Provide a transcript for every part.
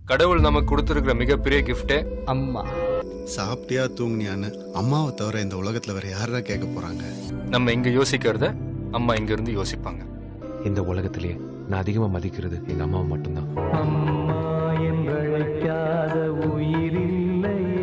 கடவுள் நமக்கு கொடுத்துருக்கிற மிகப்பெரிய கிஃப்டே அம்மா சாப்பிட்டியா தூங்குனியான்னு அம்மாவை தவிர இந்த உலகத்துல வேற யாரா கேட்க போறாங்க நம்ம இங்க யோசிக்கிறத அம்மா இங்க இருந்து யோசிப்பாங்க இந்த உலகத்திலேயே நான் அதிகமா மதிக்கிறது எங்க அம்மாவை மட்டும்தான் அம்மா என்றழைக்காத உயிரில்லையே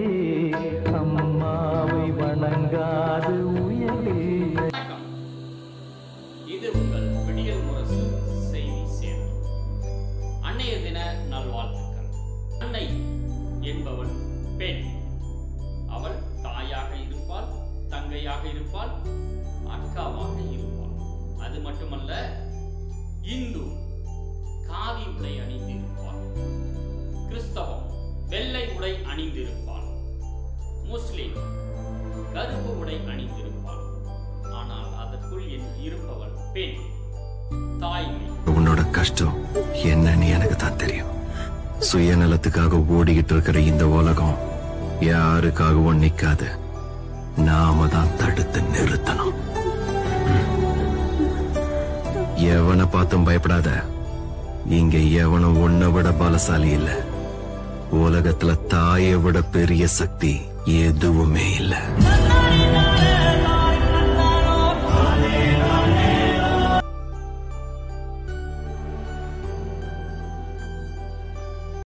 அம்மாவை வணங்காது உயிரில்லை வணக்கம் இது உங்கள் விடியல் முரசு செய்தி சேவை அன்னைய தின நல்வாழ்த்துக்கள் அன்னை என்பவள் பெண் அவள் தாயாக இருப்பாள் தங்கையாக இருப்பாள் அக்காவாக இருப்பாள் அது மட்டுமல்ல இந்து காவி உடை அணிந்திருப்பாள் கிறிஸ்தவம் வெள்ளை உடை அணிந்திருப்பாள் முஸ்லிம் கருப்பு உடை அணிந்திருப்பாள் ஆனால் அதற்குள் என் இருப்பவள் பெண் தாய்மை உன்னோட கஷ்டம் என்னன்னு எனக்கு தான் தெரியும் சுயநலத்துக்காக ஓடிக்கிட்டு இருக்கிற இந்த உலகம் யாருக்காகவும் நிக்காது நாம தான் தடுத்து நிறுத்தணும் எவனை பார்த்தும் பயப்படாத இங்க எவனும் உன்னை விட பலசாலி இல்ல உலகத்துல தாயை விட பெரிய சக்தி எதுவுமே இல்லை